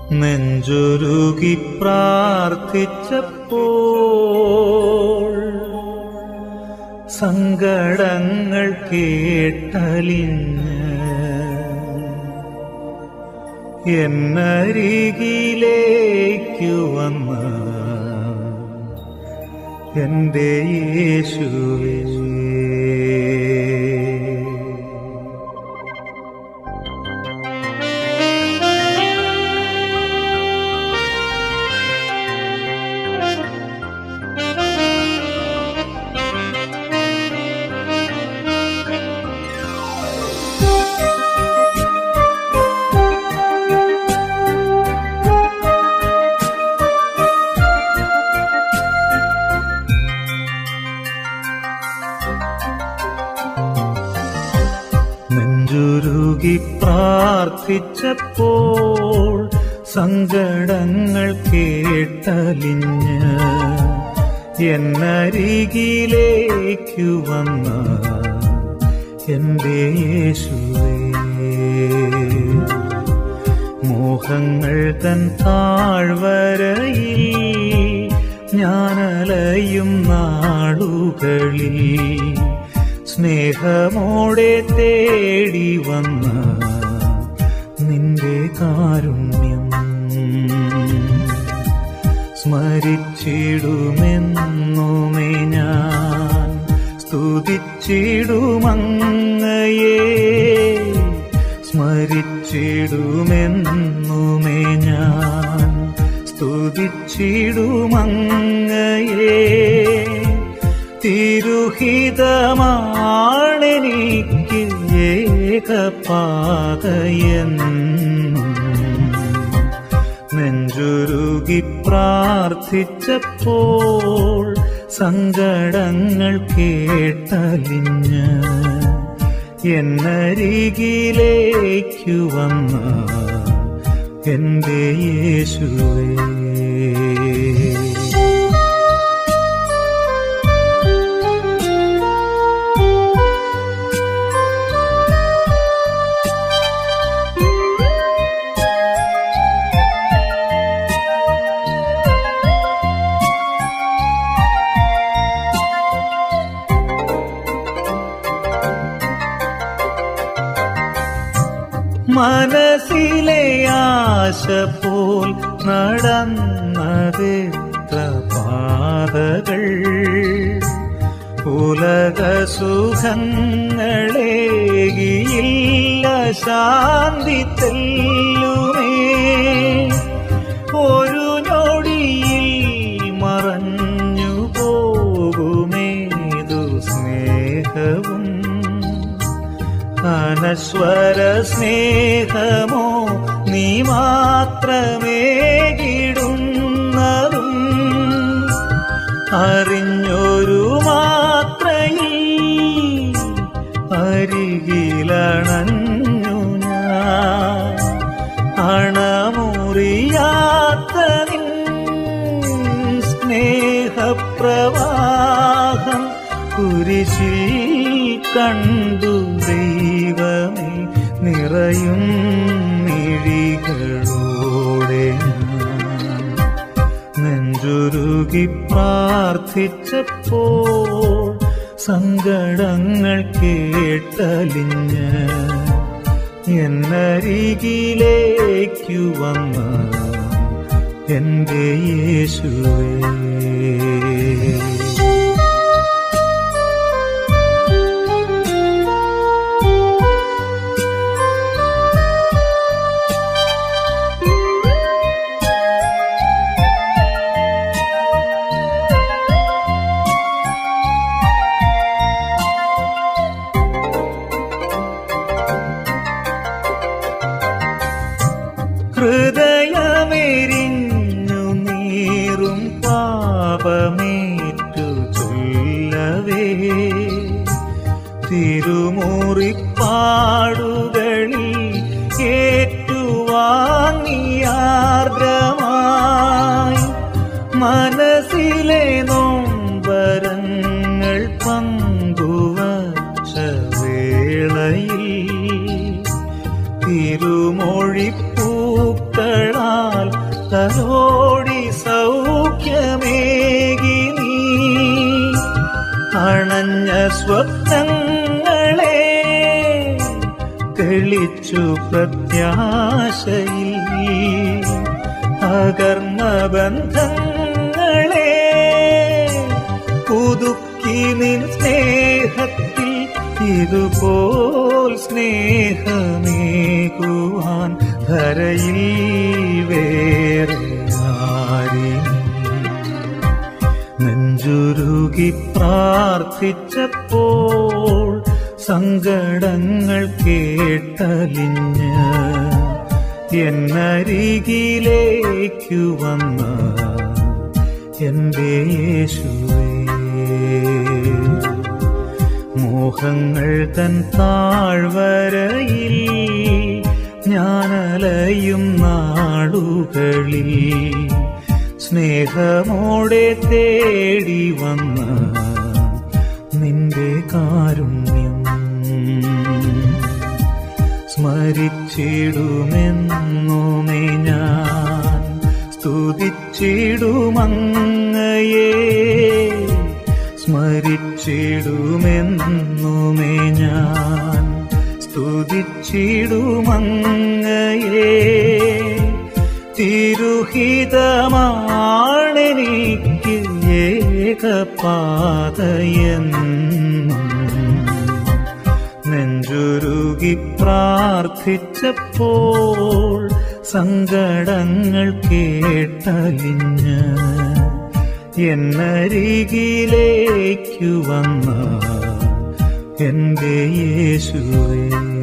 നെഞ്ചുരുകി പ്രാർത്ഥിച്ചപ്പോൾ സങ്കടങ്ങൾ കേട്ടലിഞ്ഞ് എന്നരികിലേക്കു വന്ന എന്റെ യേശുവേ നെഞ്ചുരുകി പ്രാർത്ഥിച്ചപ്പോൾ സങ്കടങ്ങൾ കേട്ടലിഞ്ഞ് എന്നരികിലേക്കു വന്ന എന്റെ യേശുവേ മോഹങ്ങൾ തൻ താഴ്വരയിൽ ഞാനലയും നാളുകളിൽ സ്നേഹമോടെ തേടി വന്ന നിന്റെ കാരുണ്യം സ്മരിച്ചിടുമെന്നുമേ ഞാൻ സ്തുതിച്ചിടുമങ്ങയെ സ്മരിച്ചിടുമെന്നുമേ ഞാൻ സ്തുതിച്ചിടുമങ്ങയെ തിരുഹിതമാണെനിക്ക് ഏകപാതയെന്നും നെഞ്ചുരുകി പ്രാർത്ഥിച്ചപ്പോൾ സങ്കടങ്ങൾ കേട്ടലിഞ്ഞ് എന്നരികിലേക്കു വന്ന എന്റെ യേശുവേ മനസ്സിലെ ആശ പോൽ നടന്നതെത്ര പാതകൾ ഉലക സുഖങ്ങളേകിയില്ല ശാന്തി തെല്ലുമേ ഒരു ഞൊടിയിൽ മറഞ്ഞു പോകുമേതു സ്നേഹവും അനശ്വര സ്നേഹമോ നീ മാത്രമേ കിടുന്നതും അറിഞ്ഞൊരു മാത്രയിൽ അരികിലണഞ്ഞു ഞാൻ അണമുറിയാത്ത നിൻ സ്നേഹപ്രവാഹം കുരിശിൽ കണ്ടു ദൈവമേ നിറയും മിഴികളോടെ ഞാൻ നെഞ്ചുരുകി പ്രാർത്ഥിച്ചപ്പോൾ സങ്കടങ്ങൾ കേട്ടലിഞ്ഞ് എന്നരികിലേക്കു വന്ന എന്റെ യേശുവേ ഹൃദയമെരിഞ്ഞു നീറും പാപമേറ്റു ചൊല്ലവേ തിരുമുറിപ്പാടുകളിൽ ഏറ്റുവാങ്ങിയാർദ്രമായി മനസ്സിലെ നോമ്പരങ്ങൾ പങ്കുവച്ച വേളയിൽ തിരുമൊഴിപ്പൂക്കളാൽ തലോടി സൗഖ്യമേകി നീ അണഞ്ഞ സ്വപ്നങ്ങളെ തെളിച്ചു പ്രത്യാശയിൽ അകർമ്മ ബന്ധങ്ങളെ പുതുക്കി നിൻ സ്നേഹത്തിൽ ഇതുപോൽ സ്നേഹമേകുവാൻ ധരയിൽ വേറെ ആരിനും നെഞ്ചുരുകി പ്രാർത്ഥിച്ചപ്പോൾ സങ്കടങ്ങൾ കേട്ടലിഞ്ഞ് എന്നരികിലേക്കു വന്ന എന്റെ യേശുവേ മോഹങ്ങൾ തൻ താഴ്വരയിൽ ഞാനലയും നാളുകളിൽ സ്നേഹമോടെ തേടി വന്ന നിന്റെ കാരുണ്യം സ്മരിച്ചിടുമെന്നുമേ ഞാൻ സ്തുതിച്ചിടുമങ്ങയെ സ്മരിച്ചിടുമെന്നുമേ ഞാൻ സ്തുതിച്ചിടുമങ്ങയെ തിരുഹിതമാണെനിക്ക് ഏകപാതയെന്നും നെഞ്ചുരുകി പ്രാർത്ഥിച്ചപ്പോൾ സങ്കടങ്ങൾ കേട്ടലിഞ്ഞ് എന്നരികിലേക്കു വന്ന എന്റെ യേശുവേ